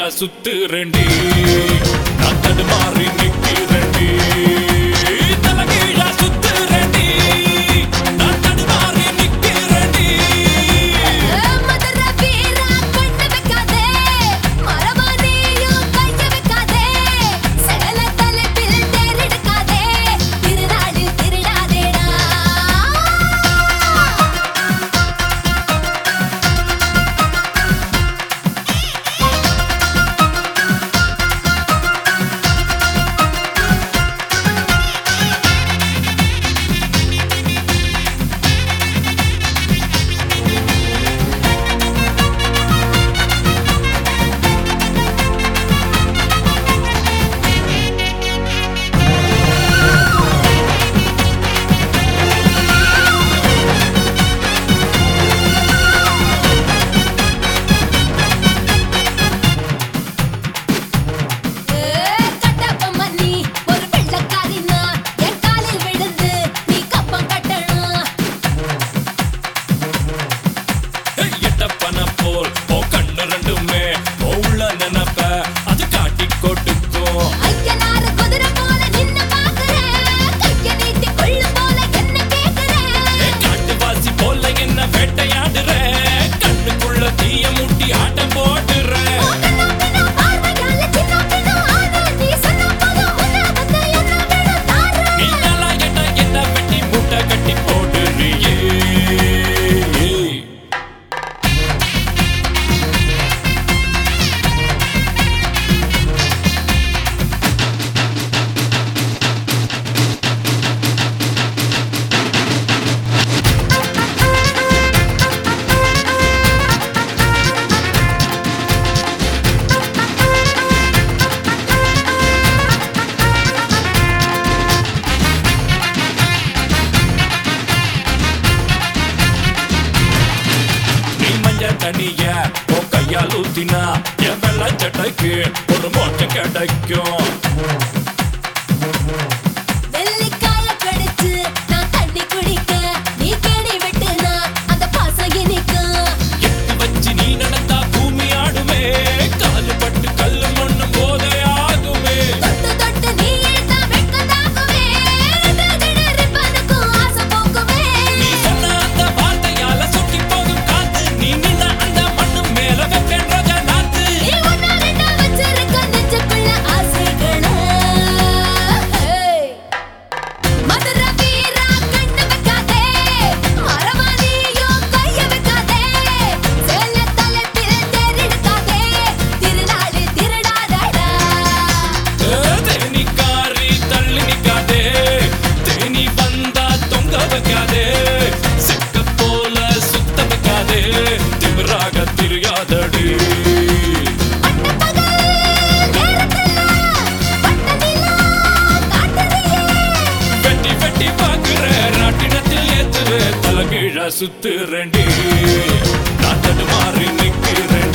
சுத்து ரெண்டி நான் தடுமாறி நிக்கிறேன்டி தலைகீழா சுத்து ரெண்டி நான் தடுமாறி நிக்கிறேன்டி மதுர வீரா கண்ணு வைக்காதே மரமானியும் கைய வைக்காதே சகல தலைப்பில் தேரெடுக்காதே திருநாளில் திருடாதேடா கட்டப்பம்மா நீ ஒரு வெள்ளக்காரினா என் காலில் விழுந்து நீ கப்பம் கட்டணும் எட்டப்பன போல் ஓ கண்ணு ரெண்டுமே ஓ உள்ள நினைப்ப அது காட்டி கொடுக்கும் ஐயனார் குதிரை போல நின்னு பாக்குறேன் கைய நீட்டி கொள்ளு போல என்ன கேக்குறேன் ஏ காட்டுவாசி போல என்ன வேட்டையாடுற கண்ணுக்குள்ள தீய முட்டி ஆட்டம் போடுற கண்ணா பின்னா பார்வையால சின்ன பின்னா ஆனா நீ சொன்ன போதும் உன்னை வந்து என்ன வேணும் தாரேன் நீ நல்லா என்ன என்ன வெட்டி மூட்டை கட்டி போடுறியே நீ மஞ்ச தண்ணிய ஓ கையால் ஊத்தினா என் வெள்ள சட்டைக்கு ஒரு மோட்சம் கிடைக்கும் வெள்ளிக்காய கடிச்சு நான் தண்ணி குடிக்க நீ கேடி விட்டுனா அந்த பாசம் இனிக்கும் எட்டு வச்சு நீ நடந்தா பூமி ஆடுமே காலு பட்டு கல்லு மண்ணும் போதையாகுமே தொட்டு தொட்டு நீ இழுத்தா வெட்கத்தாக்குவே ரிப்பனுக்கும் ஆசை போக்குவே நீ சொன்ன அந்த வார்த்தையால சுட்டி போகும் காத்து நீ நின்ன அந்த மண்ணு மேல வைப்பேன் ரோஜா நாத்து நீ ஒன்னா ரெண்டா வச்சிருக்க நெஞ்சுக்குள்ள ஆசைகள மதுர வீரா கண்ணு வைக்காதே மரமானியோ கைய வைக்காதே சேல தலைப்பில் தேரெடுக்காதே திருநாடு திருடாதடா தேனிக்காரி தள்ளி நிக்காதே தேனி வந்தா தொங்க வைக்காதே செக்க போல சுத்த வைக்காதே திமிராக தெரியாதடி பட்டப்பகல் நேரத்துல பட்ட நிலா காட்டுறியே வெட்டி வெட்டி பாக்குற ராட்டினத்தில் ஏத்துற தலைகீழ சுத்து ரெண்டி நான் தடுமாறி நிக்கிறேன்